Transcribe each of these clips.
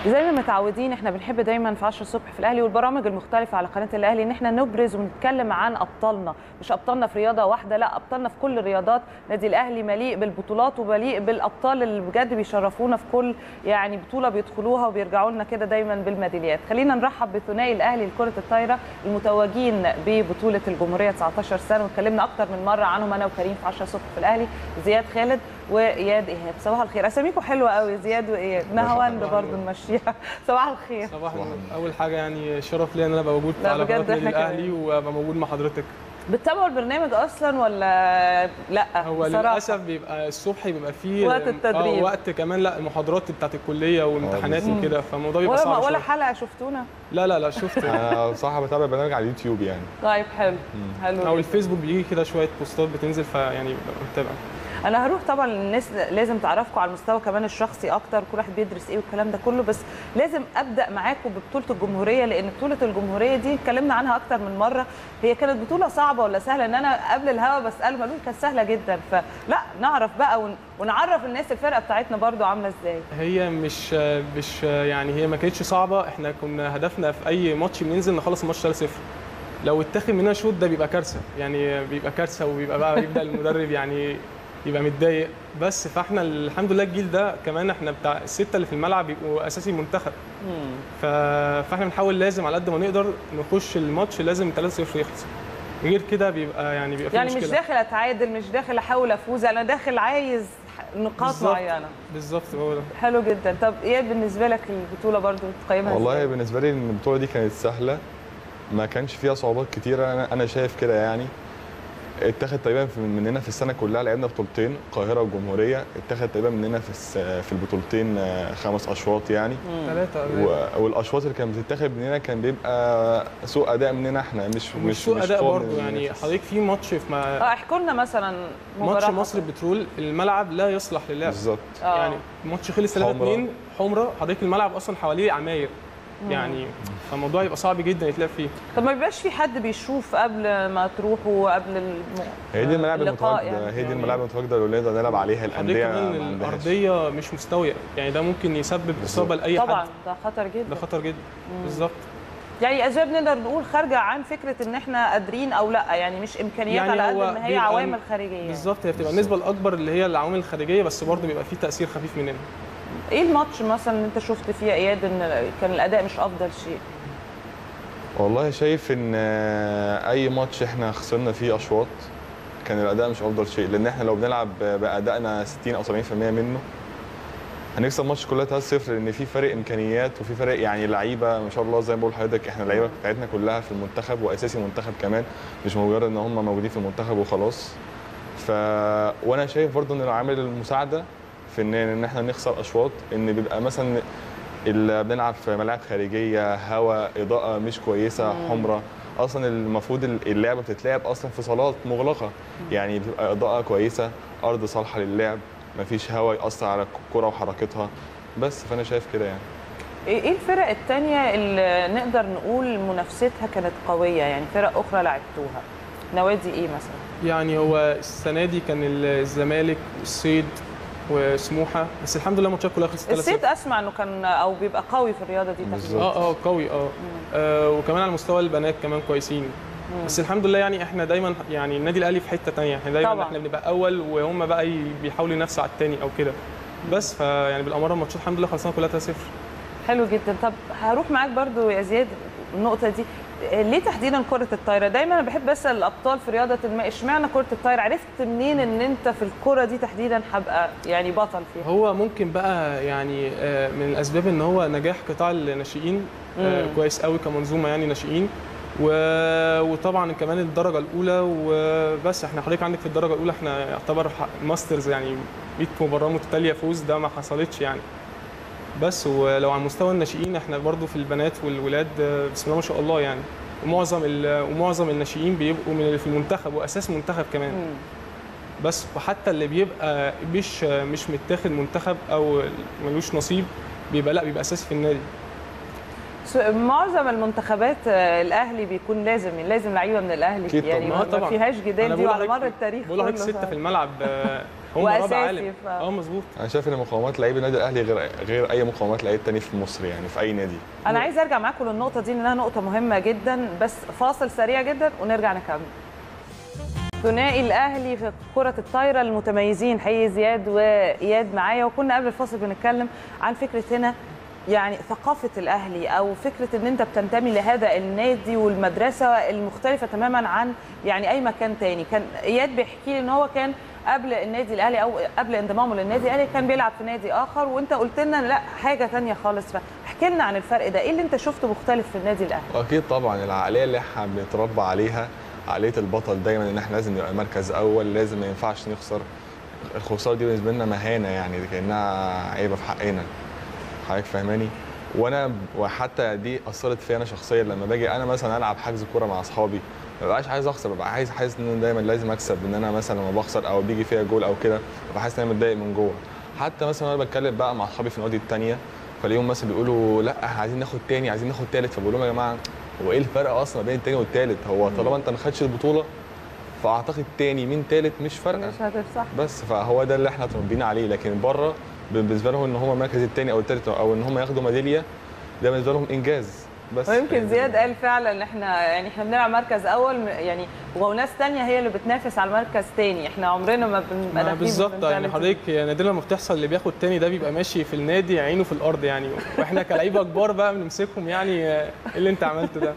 زي ما متعودين احنا بنحب دايما في 10 الصبح في الاهلي والبرامج المختلفه على قناه الاهلي ان احنا نبرز ونتكلم عن ابطالنا مش ابطالنا في رياضه واحده لا ابطالنا في كل الرياضات نادي الاهلي مليء بالبطولات ومليء بالابطال اللي بجد بيشرفونا في كل يعني بطوله بيدخلوها وبيرجعوا لنا كده دايما بالميداليات خلينا نرحب بثنائي الاهلي لكره الطايره المتوجين ببطوله الجمهوريه 19 سنه واتكلمنا اكتر من مره عنهم انا وكريم في 10 الصبح في الاهلي زياد خالد واياد ايهاب صباح الخير اساميكم حلوه قوي زياد واياد نهاوند برضه نمشيها صباح الخير صباح النور اول حاجه يعني شرف لي ان انا ابقى موجود لا على بجد قناه النادي إحنا كمان. الاهلي وابقى موجود مع حضرتك بتتابعوا البرنامج اصلا ولا لا هو بصراحة. للاسف بيبقى الصبح بيبقى فيه وقت التدريب. اه وقت كمان لا المحاضرات بتاعت الكليه والامتحانات بالظبط. وكده فالموضوع بيبقى ولا صعب ولا شويه حلقه شفتونا لا لا لا شفت انا بصراحه بتابع برنامج على اليوتيوب يعني طيب حلو حلو او جداً. الفيسبوك بيجي كده شويه بوستات بتنزل فيعني ببقى متابع انا هروح طبعا الناس لازم تعرفكم على المستوى كمان الشخصي اكتر كل واحد بيدرس ايه والكلام ده كله بس لازم ابدا معاكم ببطوله الجمهوريه لان بطوله الجمهوريه دي اتكلمنا عنها اكتر من مره هي كانت بطوله صعبه ولا سهله ان انا قبل الهوا بساله قالوا لي كانت سهله جدا فلا نعرف بقى ون- ونعرف الناس الفرقه بتاعتنا برضو عامله ازاي هي مش مش يعني هي ما كانتش صعبه احنا كنا هدفنا في اي ماتش بننزل نخلص الماتش 3-0 لو اتاخد مننا شوط ده بيبقى كارثه يعني بيبقى كارثه وبيبقى بقى يبدا المدرب يعني يبقى متضايق بس فاحنا الحمد لله الجيل ده كمان احنا بتاع السته اللي في الملعب بيبقوا اساسي منتخب ف... فاحنا بنحاول لازم على قد ما نقدر نخش الماتش لازم 3-0 يخلص غير كده بيبقى يعني بيبقى في يعني مشكله مش داخل اتعادل مش داخل احاول افوز انا داخل عايز نقاط بالظبط. معينه بالظبط هو ده حلو جدا طب ايه بالنسبه لك البطوله برضو تقيمها والله إزاي؟ بالنسبه لي ان البطوله دي كانت سهله ما كانش فيها صعوبات كتيره انا انا شايف كده يعني اتاخد تقريبا في- مننا في السنه كلها لعبنا بطولتين القاهره والجمهوريه اتاخد تقريبا مننا في الس- في البطولتين آه، خمس اشواط يعني ثلاثه و- والاشواط اللي كانت بتتاخد مننا كان بيبقى سوء اداء مننا احنا مش مش سوء اداء قوة برضه من يعني المنافس. حضرتك في ماتش في ما اه احكوا لنا مثلا ماتش مباراة مصر حصلت. بترول الملعب لا يصلح للعب بالظبط آه. يعني الماتش خلص 3 حمرا. 2 حمراء حضرتك الملعب اصلا حواليه عماير يعني فالموضوع يبقى صعب جدا يتلعب فيه طب ما بيبقاش في حد بيشوف قبل ما تروحوا قبل الم... هي دي الملاعب اللقاء المتواجده يعني. هي دي يعني- الملاعب المتواجده اللي نقدر نلعب عليها حضرتك الانديه ما كمان عندهاش. الارضيه مش مستويه يعني ده ممكن يسبب اصابه لاي طبعا حد ده خطر ده جدا خطر جدا بالظبط يعني اسباب نقدر نقول خارجه عن فكره ان احنا قادرين او لا يعني مش امكانيات يعني على قد هو ما هي بيبقى عوامل خارجيه بالظبط هي بتبقى النسبه الاكبر اللي هي العوامل الخارجيه بس برضه بيبقى فيه تاثير خفيف مننا ايه الماتش مثلا اللي انت شفت فيه اياد ان كان الاداء مش افضل شيء والله شايف ان آه، اي ماتش احنا خسرنا فيه اشواط كان الاداء مش افضل شيء لان احنا لو بنلعب بادائنا 60 او 70% منه هنكسب ماتش كلها 3-0 لان في فرق امكانيات وفي فرق يعني لعيبه ما شاء الله زي ما بقول لحضرتك احنا اللعيبه بتاعتنا كلها في المنتخب واساسي منتخب كمان مش مجرد ان هم موجودين في المنتخب وخلاص ف وانا شايف برضو ان العامل المساعده في ان ان احنا نخسر اشواط ان بيبقى مثلا اللي بنلعب في ملاعب خارجيه هواء اضاءه مش كويسه حمراء اصلا المفروض اللعبه بتتلعب اصلا في صالات مغلقه يعني بتبقى اضاءه كويسه ارض صالحه للعب مفيش هواء ياثر على الكره وحركتها بس فانا شايف كده يعني ايه إيه الفرق التانية اللي نقدر نقول منافستها كانت قويه يعني فرق اخرى لعبتوها نوادي ايه مثلا يعني هو السنه دي كان الزمالك والصيد وسموحه بس الحمد لله الماتشات كلها خلصت 3-0 السيد اسمع انه كان او بيبقى قوي في الرياضه دي تقريبا بالظبط. اه اه قوي اه آه، وكمان على مستوى البنات كمان كويسين بس الحمد لله يعني احنا دايما يعني النادي الاهلي في حته تانية احنا دايما طبعاً. احنا بنبقى اول وهم بقى ي- بيحاولوا ينافسوا على التاني او كده بس فيعني بالاماره الماتشات الحمد لله خلصنا كلها 3-0 حلو جدا طب هروح معاك برضو يا زياد النقطه دي إيه ليه تحديدا كره الطايره دايما انا بحب اسال الابطال في رياضه ما اشمعنى كره الطايره عرفت منين ان انت في الكره دي تحديدا هبقى يعني بطل فيها هو ممكن بقى يعني آه، من الاسباب ان هو نجاح قطاع الناشئين آه، مم. كويس قوي كمنظومه يعني ناشئين و... وطبعا كمان الدرجه الاولى وبس احنا حضرتك عندك في الدرجه الاولى احنا يعتبر ح- ماسترز يعني 100 مباراه متتاليه فوز ده ما حصلتش يعني بس ولو على مستوى الناشئين احنا برضو في البنات والولاد آه، بسم الله ما شاء الله يعني ومعظم ال... ومعظم الناشئين بيبقوا من اللي في المنتخب واساس منتخب كمان مم. بس وحتى اللي بيبقى مش مش متاخد منتخب او ملوش نصيب بيبقى لا بيبقى اساسي في النادي س- معظم المنتخبات آه، الاهلي بيكون لازم لازم لعيبه من الاهلي أكيد يعني طبعاً. ما آه طبعاً. ما فيهاش أنا جدال دي بقول وعلى لحضرتك- مر التاريخ بقول لحضرتك كله سته ف- في الملعب آه، هم رابع وأساسي عالم ف- اه مظبوط انا شايف ان مقاومات لعيب النادي الاهلي غير غير اي مقاومات لعيب تاني في مصر يعني في اي نادي انا عايز ارجع معاكم للنقطه دي لانها نقطه مهمه جدا بس فاصل سريع جدا ونرجع نكمل ثنائي الاهلي في كره الطايره المتميزين حقيقي زياد واياد معايا وكنا قبل الفاصل بنتكلم عن فكره هنا يعني ثقافه الاهلي او فكره ان انت بتنتمي لهذا النادي والمدرسه المختلفه تماما عن يعني اي مكان تاني كان اياد بيحكي لي ان هو كان قبل النادي الاهلي او قبل انضمامه للنادي الاهلي كان بيلعب في نادي اخر وانت قلت لنا لا حاجه تانية خالص فاحكي لنا عن الفرق ده ايه اللي انت شفته مختلف في النادي الاهلي واكيد طبعا العقليه اللي احنا بنتربى عليها عقليه البطل دايما ان احنا لازم نبقى مركز اول لازم ما ينفعش نخسر الخساره دي بالنسبه لنا مهانه يعني دي كانها عيبه في حقنا حضرتك فاهماني وانا وحتى دي اثرت فيا انا شخصيا لما باجي انا مثلا العب حجز كوره مع اصحابي ما ببقاش عايز اخسر ببقى عايز حاسس ان انا دايما لازم اكسب ان انا مثلا لما بخسر او بيجي فيها جول او كده ببقى حاسس ان انا متضايق من جوه حتى مثلا وانا بتكلم بقى مع اصحابي في النوادي الثانيه فاليوم مثلا بيقولوا لا احنا عايزين ناخد تاني عايزين ناخد تالت فبقول لهم يا جماعه هو ايه الفرق اصلا بين التاني والتالت هو طالما انت ما خدتش البطوله فاعتقد تاني مين تالت مش فارقه مش هتفصح بس فهو ده اللي احنا متربيين عليه لكن بره بالنسبه لهم ان هم المركز الثاني او الثالث او ان هم ياخدوا ميداليه ده بالنسبه لهم انجاز بس ويمكن زياد قال فعلا احنا يعني احنا بنلعب مركز اول يعني وناس تانية هي اللي بتنافس على مركز تاني احنا عمرنا ما بنبقى ما داخلين بالظبط يعني بمنتاليتي. حضرتك نادرا لما بتحصل اللي بياخد تاني ده بيبقى ماشي في النادي عينه في الارض يعني واحنا كلعيبه كبار بقى بنمسكهم يعني آه، ايه اللي انت عملته ده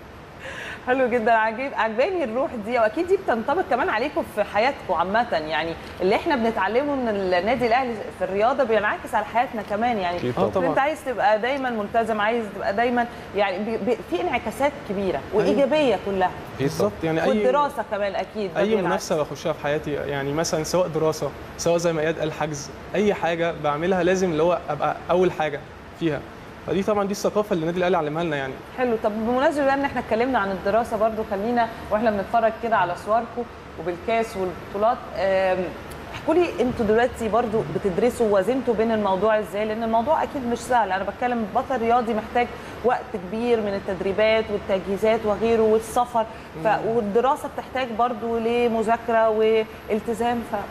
حلو جدا عجيب عجباني الروح دي واكيد دي بتنطبق كمان عليكم في حياتكم عامه يعني اللي احنا بنتعلمه من النادي الاهلي في الرياضه بينعكس على حياتنا كمان يعني أكيد اه طبعا. طبعا انت عايز تبقى دايما ملتزم عايز تبقى دايما يعني بي بي في انعكاسات كبيره وايجابيه كلها بالظبط يعني اي والدراسه كمان اكيد ده اي بينعكس. منافسه بخشها في حياتي يعني مثلا سواء دراسه سواء زي ما اياد قال حجز اي حاجه بعملها لازم اللي هو ابقى اول حاجه فيها فدي طبعا دي الثقافه اللي النادي الاهلي علمها لنا يعني حلو طب بمناسبه بقى ان احنا اتكلمنا عن الدراسه برضو خلينا واحنا بنتفرج كده على صوركم وبالكاس والبطولات آم، احكوا لي انتوا دلوقتي برضو بتدرسوا وزنتوا بين الموضوع ازاي لان الموضوع اكيد مش سهل انا بتكلم بطل رياضي محتاج وقت كبير من التدريبات والتجهيزات وغيره والسفر ف... والدراسه بتحتاج برضو لمذاكره والتزام ف...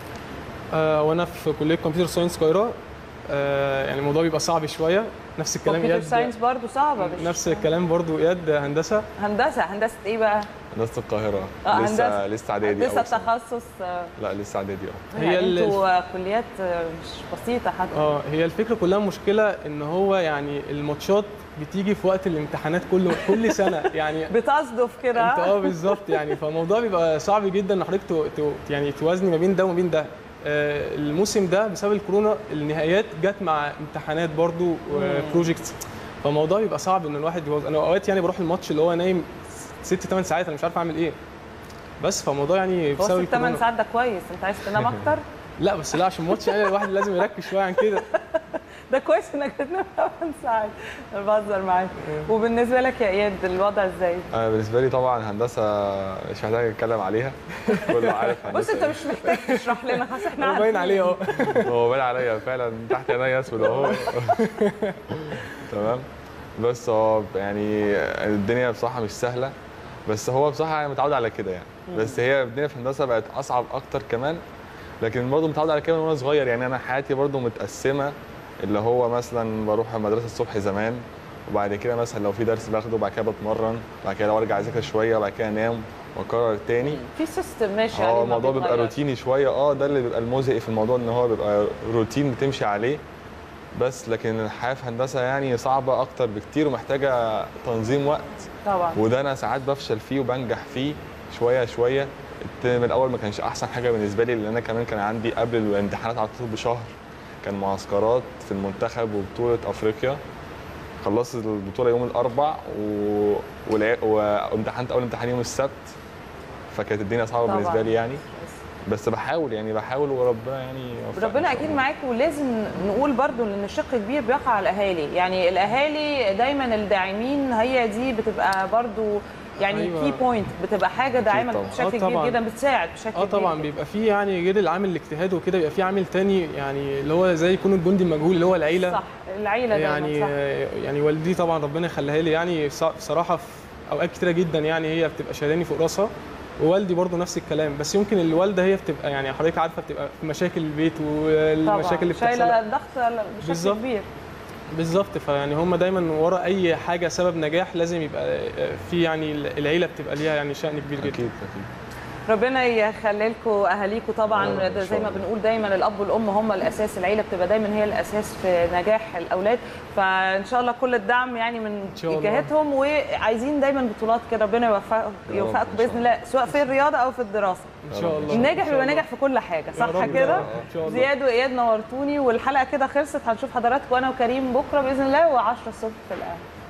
آه وانا في كليه كمبيوتر ساينس القاهره آه يعني الموضوع بيبقى صعب شويه نفس الكلام كمبيوتر اياد ساينس برضو صعبه مش نفس الكلام برضو اياد هندسه هندسه هندسه ايه بقى؟ هندسه القاهره آه، لسه هندسة. لسه اعدادي لسه أول سنة. تخصص آه، لا لسه اعدادي اه هي يعني ال- انتوا كليات آه، مش بسيطه حتى اه هي الفكره كلها مشكله ان هو يعني الماتشات بتيجي في وقت الامتحانات كله كل سنه يعني بتصدف كده انت اه بالظبط يعني فالموضوع بيبقى صعب جدا ان حضرتك تو- تو- يعني توازني ما بين ده وما بين ده آه، الموسم ده بسبب الكورونا النهايات جت مع امتحانات برضو وبروجكتس فالموضوع بيبقى صعب ان الواحد يوازن انا اوقات يعني بروح الماتش اللي هو نايم ست ثمان ساعات انا مش عارف اعمل ايه بس فالموضوع يعني بسبب بص الثمان الكورونا ساعات ده كويس انت عايز تنام اكتر لا بس لا عشان الماتش يعني الواحد لازم يركز شويه عن كده ده كويس انك تنام 8 ساعات انا بهزر معاك وبالنسبه لك يا اياد الوضع ازاي؟ انا بالنسبه لي طبعا هندسه مش محتاج اتكلم عليها كله عارف هندسه بص انت مش محتاج تشرح لنا خلاص احنا هو باين عارفين. عليه اهو هو باين عليا فعلا تحت عينيا اسود اهو تمام بس هو يعني الدنيا بصراحه مش سهله بس هو بصراحه انا متعود على كده يعني بس هي الدنيا في هندسه بقت اصعب اكتر كمان لكن برضه متعود على كده من وانا صغير يعني انا حياتي برضه متقسمه اللي هو مثلا بروح المدرسه الصبح زمان وبعد كده مثلا لو في درس باخده وبعد كده بتمرن بعد كده لو ارجع اذاكر شويه وبعد كده انام واكرر تاني في سيستم ماشي عليه اه ما الموضوع بيبقى بيتغيرش. روتيني شويه اه ده اللي بيبقى المزهق في الموضوع ان هو بيبقى روتين بتمشي عليه بس لكن الحياه في هندسه يعني صعبه اكتر بكتير ومحتاجه تنظيم وقت طبعا وده انا ساعات بفشل فيه وبنجح فيه شويه شويه الترم الاول ما كانش احسن حاجه بالنسبه لي لان انا كمان كان عندي قبل الامتحانات على طول بشهر كان معسكرات في المنتخب وبطوله افريقيا خلصت البطوله يوم الاربع و... والع- وامتحنت اول امتحان يوم السبت فكانت الدنيا صعبه طبعاً. بالنسبه لي يعني بس بحاول يعني بحاول وربنا يعني يوفقني إن ربنا شاء اكيد الله. معاك ولازم نقول برضو ان الشق كبير بيقع على الاهالي يعني الاهالي دايما الداعمين هي دي بتبقى برضو يعني أيوة. كي بوينت بتبقى حاجه داعمه طبعاً. بشكل آه كبير طبعاً. جدا بتساعد بشكل اه كبير طبعا جداً. بيبقى في يعني غير العامل الاجتهاد وكده بيبقى في عامل تاني يعني اللي هو زي يكون الجندي المجهول اللي هو العيله صح العيله دايما يعني صح. يعني والدتي طبعا ربنا يخليها لي يعني بص- بصراحه في اوقات كتيره جدا يعني هي بتبقى شايلاني فوق راسها ووالدي برضو نفس الكلام بس يمكن الوالده هي بتبقى يعني حضرتك عارفه بتبقى في مشاكل البيت والمشاكل اللي بتحصل شايله الضغط بشكل بالظبط. كبير بالظبط فيعني هم دايما ورا اي حاجه سبب نجاح لازم يبقى في يعني العيله بتبقى ليها يعني شأن كبير جدا اكيد اكيد ربنا يخلي لكم اهاليكم طبعا يا رب، ده إن زي شاء ما الله. بنقول دايما الاب والام هم الاساس العيله بتبقى دايما هي الاساس في نجاح الاولاد فان شاء الله كل الدعم يعني من شاء الله. جهتهم وعايزين دايما بطولات كده ربنا يوفقك يا رب، يوفقك إن شاء باذن الله سواء في الرياضه او في الدراسه ان شاء الله الناجح إن شاء بيبقى الله. ناجح في كل حاجه يا صح رب، كده ان شاء الله زياد واياد نورتوني والحلقه كده خلصت هنشوف حضراتكم انا وكريم بكره باذن الله و10 الصبح في الاهلي